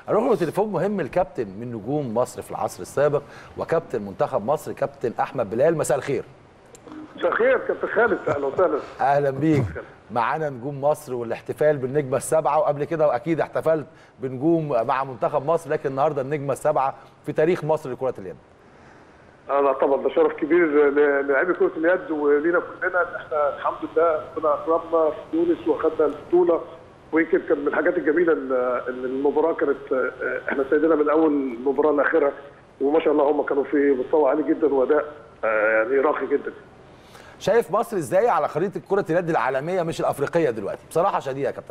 اروح له تليفون مهم الكابتن من نجوم مصر في العصر السابق وكابتن منتخب مصر كابتن احمد بلال مساء الخير مساء الخير كابتن خالد اهلا وسهلا اهلا بيك معانا نجوم مصر والاحتفال بالنجمه السبعه وقبل كده واكيد احتفلت بنجوم مع منتخب مصر لكن النهارده النجمه السبعه في تاريخ مصر لكره اليد انا طبعا ده شرف كبير للاعبي كره اليد ولينا كلنا ان احنا الحمد لله كنا اقربنا في تونس واخدنا البطوله ويمكن كان من الحاجات الجميله ان إن المباراه كانت احنا سيدنا من اول المباراه لاخرها وما شاء الله هم كانوا في مستوى عالي جدا واداء آه، يعني راقي جدا شايف مصر ازاي على خريطه كره اليد العالميه مش الافريقيه دلوقتي بصراحه شديده يا كابتن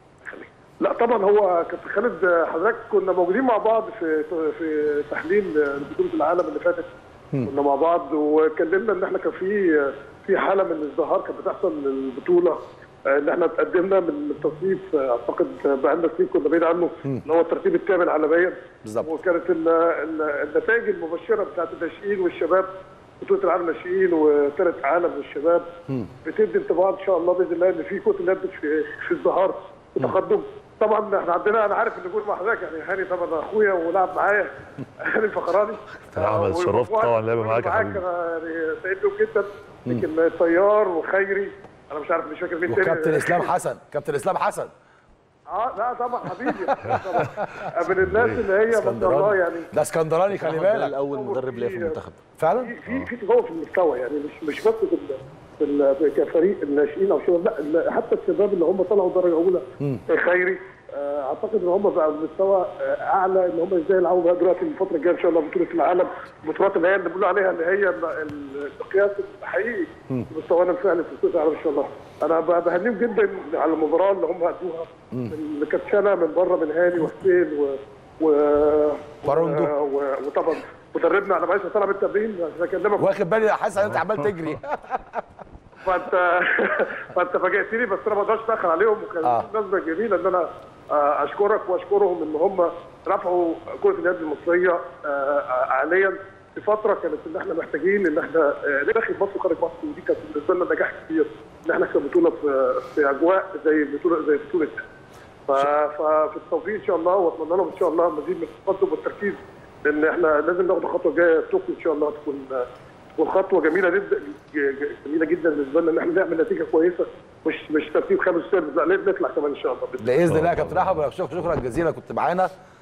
لا طبعا هو كابتن خالد حضرتك كنا موجودين مع بعض في في تحليل بطوله العالم اللي فاتت كنا مع بعض واتكلمنا ان احنا كان في في حاله من الازدهار كانت بتحصل للبطوله ان احنا تقدمنا من التصنيف اعتقد بقالنا سنين كنا بعيد عنه اللي هو الترتيب الثامن عالميا بالظبط. وكانت ال- ال- النتائج المبشره بتاعت الناشئين والشباب بطوله العالم الناشئين وثالث عالم للشباب بتدي انطباع ان شاء الله باذن الله ان في كره اليد في في ازدهار وتقدم طبعا احنا عندنا انا عارف ان جول مع حضرتك يعني هاني طبعا اخويا ولعب معايا هاني الفخراني أحمد، اتشرفت طبعا لعب معاك يا معاك حبيبي. انا يعني سعيد بيهم جدا لكن طيار وخيري انا مش عارف مش فاكر مين تاني وكابتن اسلام حسن كابتن اسلام حسن اه لا طبعا حبيبي طبعا من الناس اللي هي ما شاء الله يعني ده اسكندراني خلي أحمد بلال بالك اول مدرب ليا في المنتخب فعلا في في تفاوت في المستوى يعني مش مش بس في ال- في ال- كفريق الناشئين او شباب لا ال- حتى الشباب اللي هم طلعوا درجه اولى خيري آه، اعتقد ان هم بقى بمستوى آه، اعلى ان هم ازاي يلعبوا بقى دلوقتي الفتره الجايه ان شاء الله بطوله العالم البطولات اللي هي اللي بيقولوا عليها اللي هي ال- ال- المقياس الحقيقي لمستوانا الفعلي في بطوله العالم ان شاء الله انا ب- بهنيهم جدا على المباراه اللي هم ادوها اللي كانت سنه من بره من هاني وحسين و و باروندو. و- و- وطبعا مدربنا انا معلش طلب التمرين عشان اكلمك واخد بالي حاسس ان انت عمال تجري فانت فانت فاجئتني بس انا ما اقدرش اتاخر عليهم وكان آه. مناسبه جميله ان انا آه، اشكرك واشكرهم ان هم رفعوا كره اليد المصريه آه، حاليا في فتره كانت ان احنا محتاجين ان احنا آه، داخل مصر وخارج مصر ودي كانت بالنسبه لنا نجاح كبير ان احنا نكسب بطوله في في اجواء زي بطوله زي بطوله ف- ففي التوفيق ان شاء الله واتمنى لهم ان شاء الله مزيد من التقدم والتركيز لان احنا لازم ناخد الخطوه الجايه في طوكيو ان شاء الله تكون تكون خطوه جميله جدا جميله جدا بالنسبه لنا ان احنا نعمل نتيجه كويسه مش مش ترتيب خامس سادس لا نطلع كمان ان شاء الله باذن الله يا كابتن احمد شكرا شكرا جزيلا كنت معانا